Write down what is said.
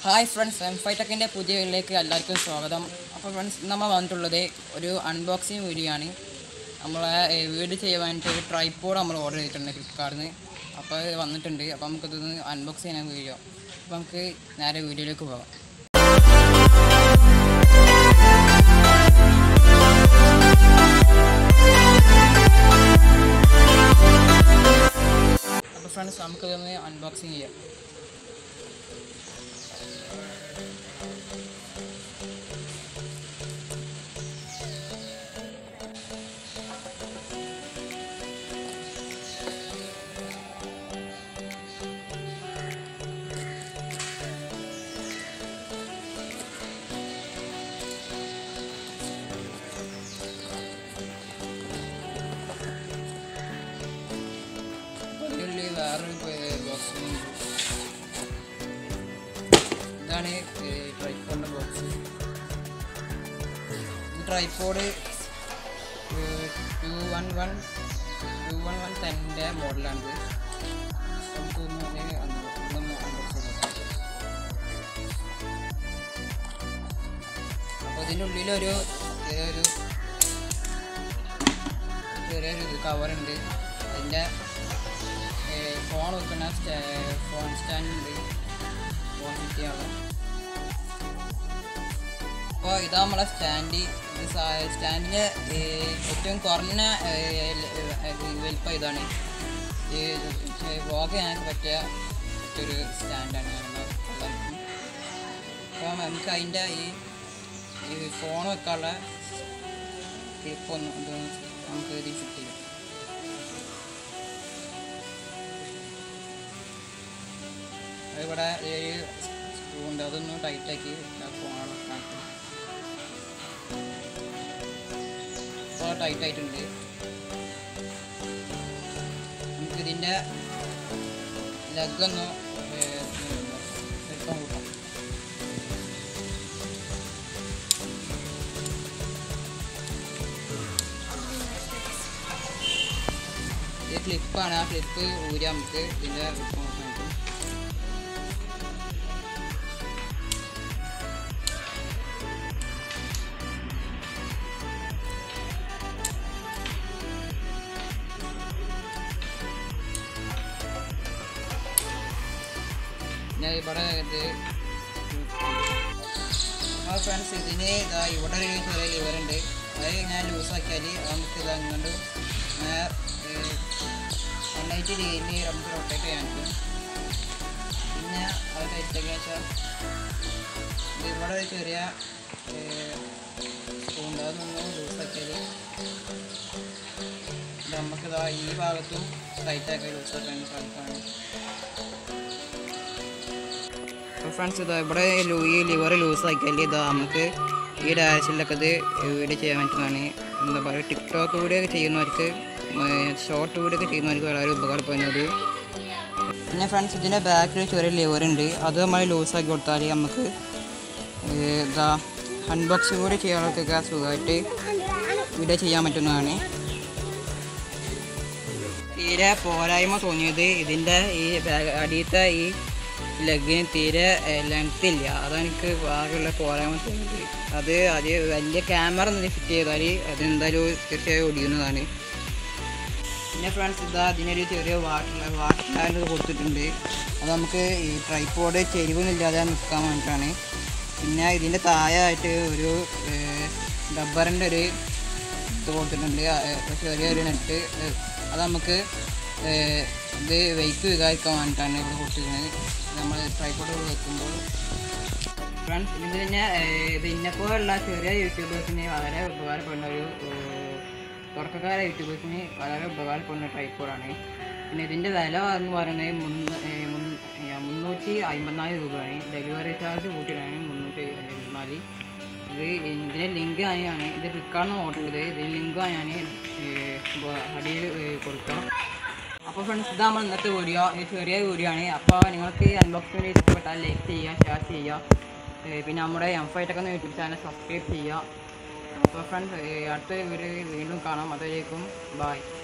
Hi friends M ഫൈറ്റക്കിൻ്റെ പുതിയ വീഡിയോയിലേക്ക് എല്ലാവർക്കും സ്വാഗതം അപ്പോൾ ഫ്രണ്ട്സ് നമ്മൾ വന്നിട്ടുള്ളത് ഒരു അൺബോക്സിങ് വീഡിയോ ആണ് നമ്മളെ ഏ, വീട് ചെയ്യാൻ വേണ്ടിയിട്ട് ഒരു ട്രൈപ്പോഡ് നമ്മൾ ഓർഡർ ചെയ്തിട്ടുണ്ട് ഫ്ലിപ്കാർട്ടിൽ നിന്ന് അപ്പോൾ അത് വന്നിട്ടുണ്ട് അപ്പോൾ നമുക്കിതൊന്ന് അൺബോക്സ് ചെയ്യാൻ വീഡിയോ അപ്പോൾ നമുക്ക് നേരെ വീഡിയോയിലേക്ക് പോകാം അപ്പോൾ ഫ്രണ്ട്സ് നമുക്കിതൊന്ന് അൺബോക്സിങ് ചെയ്യാം അപ്പോൾ ഇതിനുള്ളിൽ വേറൊരു ബോക്സ് ഇതാണ് ട്രൈപ്പോഡിൻ്റെ ബോക്സ് ഈ tripod two one one two one one ടെൻ്റെ മോഡലാണിത് നമുക്കൊന്ന് ഒന്ന് ഒന്ന് unbox ചെയ്ത് നോക്കാം. അപ്പോൾ ഇതിൻ്റെ ഉള്ളിലൊരു ചെറിയൊരു ചെറിയൊരു ഇത് കവറുണ്ട് അതിൻ്റെ ഫോൺ വെക്കുന്ന ഫോൺ സ്റ്റാൻഡ് ഉണ്ട് ഫോൺ ഫിറ്റ് ചെയ്യാനുള്ള അപ്പോൾ ഇതാ നമ്മളെ സ്റ്റാൻഡ് ഇത് സ്റ്റാൻഡിൻ്റെ ഏറ്റവും കുറഞ്ഞ വലിപ്പം ഇതാണ് ഈ വ്ളോഗ് ഞങ്ങൾക്ക് പറ്റിയ ഒരു സ്റ്റാൻഡാണ് ഞങ്ങളുടെ എല്ലാവർക്കും അപ്പോൾ നമുക്ക് അതിൻ്റെ ഈ ഈ ഫോൺ വെക്കാനുള്ള ക്ലിപ്പ് ഒന്ന് ഇത് നമുക്ക് ഇതിൽ ഫിറ്റ് ചെയ്യാം ഇവിടെ ഒരു സ്ക്രൂ ഉണ്ട് അതൊന്ന് ടൈറ്റാക്കി ഫോണുകളെ കാണിക്കും ഇപ്പോൾ ടൈറ്റ് ആയിട്ടുണ്ട് നമുക്ക് ഇതിൻ്റെ ലെഗൊന്ന് എടുക്കാൻ കൂട്ടാം ഇത് ക്ലിപ്പാണ് ആ ക്ലിപ്പ് ഊരി നമുക്ക് ഇതിൻ്റെ ഫോൺ കാണിക്കും ഞാൻ ഇവിടെ ഇത് ആ ഫ്രണ്ട്സ് ഇതിന് ഇതാ ഇവിടെ ഒരു ചെറിയ ലിവറുണ്ട് അത് ഞാൻ ലൂസാക്കിയാൽ നമുക്ക് ഇത് അങ്ങോട്ട് വൺ എയ്റ്റി ഡിഗ്രിയിൽ നമുക്ക് റൊട്ടേറ്റ് ചെയ്യാൻ പറ്റും പിന്നെ അത് ടൈറ്റാക്കിയ വെച്ചാൽ ഇത് ഇവിടെ ഒരു ചെറിയ സ്പൂൺ അതൊന്ന് ലൂസാക്കിയാൽ ഇത് നമുക്കിതാ ഈ ഭാഗത്തും ടൈറ്റാക്കി ലൂസാക്കാൻ സാധിക്കുകയാണ് അപ്പോൾ ഫ്രണ്ട്സ് ഇതാ ഇവിടെ ലൂ- ഈ ലിവർ ലൂസ് ആക്കിയാൽ ഇതാ നമുക്ക് ഈ ഡയറക്ഷനിലൊക്കെ ഇത് വീഡിയോ ചെയ്യാൻ പറ്റുന്നതാണ് എന്താ പറയുക ടിക്ടോക്ക് വീഡിയോ ഒക്കെ ചെയ്യുന്നവർക്ക് ഷോർട്ട് വീഡിയോ ഒക്കെ ചെയ്യുന്നവർക്ക് വളരെ ഉപകാരപ്പെടുന്നത് പിന്നെ ഫ്രണ്ട്സ് ഇതിൻ്റെ ബാക്കിൽ ചെറിയ ലിവർ ഉണ്ട് അത് നമ്മൾ ലൂസ് ആക്കി കൊടുത്താൽ നമുക്ക് ഏർ ഇതാ അൺബോക്സ് കൂടി ചെയ്യാനൊക്കെ സുഖമായിട്ട് വീഡിയോ ചെയ്യാൻ പറ്റുന്നതാണ് തീരെ പോരായ്മ തോന്നിയത് ഇതിൻ്റെ ഈ ബാഗ് അടിയത്തെ ഈ ലെഗിന് തീരെ ലെങ്ത് ഇല്ല അതാണ് എനിക്ക് ആകെയുള്ള പോരായ്മ തോന്നിയത് അത് അത് വലിയ ക്യാമറ ഫിറ്റ് ചെയ്താൽ അതെന്തായാലും തീർച്ചയായും ഒടിയുന്നതാണ് പിന്നെ ഫ്രണ്ട്സ് ഇതാ അതിനൊരു ചെറിയ വാട്ടർ വാട്ടർ ടാങ്ക് കൊടുത്തിട്ടുണ്ട് അത് നമുക്ക് ഈ ട്രൈപ്പോഡ് ചെരിവൊന്നുമില്ലാതെ നിൽക്കാൻ വേണ്ടിയിട്ടാണ് പിന്നെ ഇതിൻ്റെ താഴെയായിട്ട് ഒരു ഡബ്ബറിൻ്റെ ഒരു ഇത് കൊടുത്തിട്ടുണ്ട് ആ, ഏ, ചെറിയൊരു നെറ്റ് ഏ, അത് നമുക്ക് ഏ, ഇത് വെയിറ്റ് വികാരിക്കാൻ വേണ്ടിയിട്ടാണ് ഇവിടെ കൊടുത്തിരിക്കുന്നത് നമ്മൾ ട്രൈപ്പോഡ് വെക്കുമ്പോൾ ഫ്രണ്ട്സ് ഇത് പിന്നെ ഇത് ഇന്നെപ്പോലുള്ള ചെറിയ യൂട്യൂബേഴ്സിന് വളരെ ഉപകാരപ്പെടുന്ന ഒരു ഏർ, തുടക്കക്കാര യൂട്യൂബേഴ്സിന് വളരെ ഉപകാരപ്പെടുന്ന ടൈപ്പോടാണ് പിന്നെ ഇതിൻ്റെ വില എന്ന് പറയുന്നത് മുന്നൂ ഏർ, മുൻ- ഏർ, മുന്നൂറ്റി അമ്പത്തിനാല് രൂപയാണ് ഡെലിവറി ചാർജ് കൂട്ടിയിട്ടാണ് മുന്നൂറ്റി അമ്പത്തിനാല് ഇത് ഇതിൻ്റെ ലിങ്ക് ആണ് ഇത് ഫ്ലിപ്കാർട്ടിൽ ഓർഡർ ചെയ്തത് ഇതിൻ്റെ ലിങ്ക് ഞാൻ അടിയിൽ കൊടുക്കാം അപ്പോൾ ഫ്രണ്ട്സ് ഇതാ നമ്മൾ ഇന്നത്തെ വീഡിയോ ഇത് ചെറിയ വീഡിയോ ആണ് അപ്പോൾ നിങ്ങൾക്ക് ഈ അൺബോക്സിംഗ് ഇഷ്ടപ്പെട്ടാൽ ലൈക്ക് ചെയ്യുക ഷെയർ ചെയ്യുക ഏർ പിന്നെ നമ്മുടെ എം ഫൈറ്റൊക്കെ യൂട്യൂബ് ചാനൽ സബ്സ്ക്രൈബ് ചെയ്യുക അപ്പോൾ ഫ്രണ്ട്സ് അടുത്ത വീഡിയോ വീണ്ടും കാണാം അതുവരേക്കും ബായ്